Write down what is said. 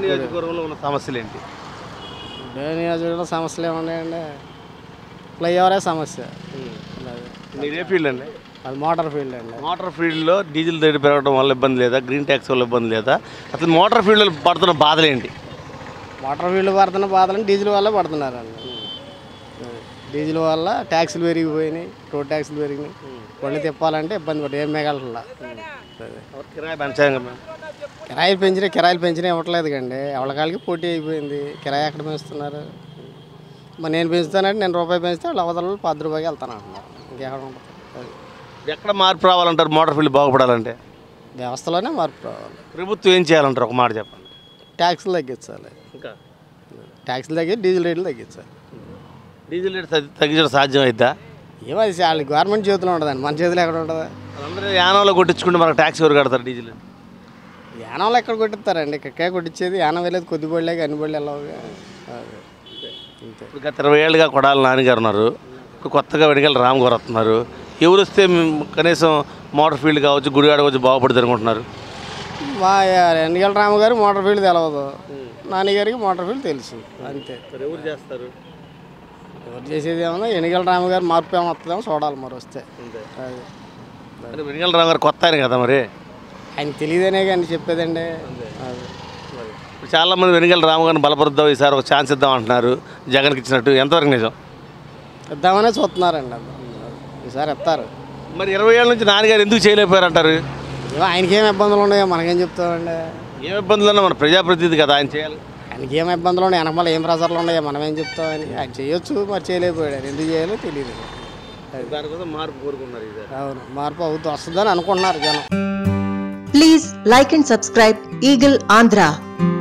నియోజకవర్గంలో ఉన్న సమస్యలు ఏంటి ఉదయం నియోజకవర్గంలో సమస్యలు ఏమున్నాయండి ఫ్లైఓవరే సమస్య అది. మీరు ఏ ఫీల్డ్ అండి అది మోటార్ ఫీల్డ్ అండి మోటార్ ఫీల్డ్లో డీజిల్ రేటు పెరగడం వల్ల ఇబ్బంది లేదా గ్రీన్ ట్యాక్స్ వల్ల ఇబ్బంది లేదా అసలు మోటార్ ఫీల్డ్లో పడుతున్న బాధలు ఏంటి మోటార్ ఫీల్డ్ పడుతున్న బాధలను డీజిల్ వల్ల పడుతున్నారండి అది. డీజిల్ వల్ల ట్యాక్సులు పెరిగిపోయినాయి రోడ్ ట్యాక్సులు పెరిగినాయి బండి తిప్పాలంటే ఇబ్బంది పడి ఏం మిగలట్లా అది. కిరాయి పెంచాం కదా కిరాయిలు పెంచినా కిరాయిలు పెంచినా ఇవ్వట్లేదు కండి ఎవరికాళ్ళకి పోటీ అయిపోయింది కిరాయి ఎక్కడ పెంచుతున్నారు మరి నేను పెంచుతానంటే నేను రూపాయి పెంచితే వాళ్ళు అవతల పది రూపాయకి వెళ్తాను అంటున్నారు ఇంకెక్కడ ఉంటుంది అది ఎక్కడ మార్పు రావాలంటారు మోటార్ ఫీల్డ్ బాగుపడాలంటే వ్యవస్థలోనే మార్పు రావాలి ప్రభుత్వం ఏం చేయాలంటారు ఒక మాట చెప్పండి ట్యాక్సులు తగ్గించాలి ఇంకా ట్యాక్సులు తగ్గి డీజిల్ రేట్లు తగ్గించాలి డీజిల్ రేటు తగ్గి- తగ్గించడం సాధ్యం అవుతా ఏమో అది వాళ్ళ గవర్నమెంట్ చేతిలో ఉంటుందండి మన చేతిలో ఎక్కడ ఉంటుంది అందరూ యానంలో కొట్టించుకుంటే మనకు ట్యాక్స్ ఎవరు కడతారు డీజిల్ యానంలో ఎక్కడ కొట్టిస్తారండి ఇక్కడికే కొట్టించేది యానం వెళ్ళేది కొద్ది బళ్ళే అన్ని బళ్ళు వెళ్ళవుగా అది. అంతే ఇప్పుడు గత ఇరవై ఏళ్ళుగా కొడాలి నాన్నగారు ఉన్నారు ఇప్పుడు కొత్తగా వెనకాల రామ్ గారు వస్తున్నారు ఎవరు వస్తే మ్, కనీసం మోటార్ ఫీల్డ్ కావచ్చు గుడివాడ కావచ్చు బాగుపడుతుంది అనుకుంటున్నారు మా ఎన్నికల రాము గారు మోటార్ ఫీల్డ్ తెలవదు నాన్నగారికి మోటార్ ఫీల్డ్ తెలుసు అంతే ఎవరు చేస్తారు ఎవరు చేసేది ఏమన్నా ఎన్నికల రాము గారు మార్పు ఏమో వస్తుందేమో చూడాలి మరి వస్తే అది అంటే వెనకాల రామ్ గారు కొత్త ఆయన కదా మరి ఆయన తెలియదనే కానీ చెప్పేదండి అది ఇప్పుడు చాలామంది వెనకాల రామ్ గారిని బలపరుద్దాం ఈసారి ఒక ఛాన్స్ ఇద్దాం అంటున్నారు జగన్కి ఇచ్చినట్టు ఎంతవరకు నిజం ఇద్దామనే చూస్తున్నారండి అది ఈసారి ఇస్తారు మరి ఇరవై ఏళ్ళ నుంచి నాన్నగారు ఎందుకు చేయలేకపోయారు అంటారు ఏమో ఆయనకేం ఇబ్బందులు ఉన్నాయో మనకేం చెప్తామండి ఏం ఇబ్బందులు ఉన్నా మన ప్రజాప్రతినిధి కదా ఆయన చేయాలి ఆయనకి ఏం ఇబ్బందులు ఉన్నాయి వెనకమాల ఏం ప్రజలు ఉన్నాయో మనం ఏం చెప్తామని ఆయన చేయొచ్చు మరి చేయలేకపోయాడు ఆయన ఎందుకు చేయాలో తెలియదు దానికోసం మార్పు కోరుకున్నారు ఈసారి అవును మార్పు అవుతూ వస్తుందని అనుకుంటున్నారు జనం Please like and subscribe Eagle Andhra.